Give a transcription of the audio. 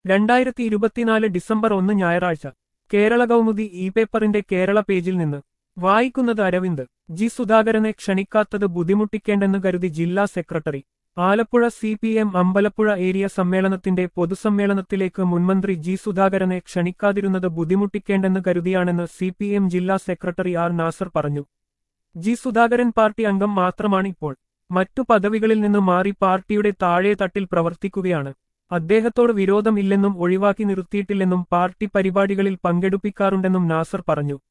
രണ്ടായിരത്തി ഇരുപത്തിനാല് ഡിസംബർ ഒന്ന് ഞായറാഴ്ച കേരള കൗമുദി ഇ പേപ്പറിന്റെ കേരള പേജിൽ നിന്ന് വായിക്കുന്നത് അരവിന്ദ് ജി സുധാകരനെ ക്ഷണിക്കാത്തത് ബുദ്ധിമുട്ടിക്കേണ്ടെന്ന് കരുതി ജില്ലാ secretary Alappuzha C P M Ambalappuzha area സമ്മേളനത്തിന്റെ പൊതുസമ്മേളനത്തിലേക്ക് മുൻമന്ത്രി ജി സുധാകരനെ ക്ഷണിക്കാതിരുന്നത് ബുദ്ധിമുട്ടിക്കേണ്ടെന്ന് കരുതിയാണെന്ന് സി പി എം ജില്ലാ സെക്രട്ടറി ആർ നാസർ പറഞ്ഞു ജി സുധാകരൻ പാർട്ടി അംഗം മാത്രമാണ് ഇപ്പോൾ മറ്റു പദവികളിൽ നിന്ന് മാറി പാർട്ടിയുടെ താഴെ തട്ടിൽ പ്രവർത്തിക്കുകയാണ് അദ്ദേഹത്തോട് വിരോധമില്ലെന്നും ഒഴിവാക്കി നിർത്തിയിട്ടില്ലെന്നും പാർട്ടി പരിപാടികളിൽ പങ്കെടുപ്പിക്കാറുണ്ടെന്നും നാസർ പറഞ്ഞു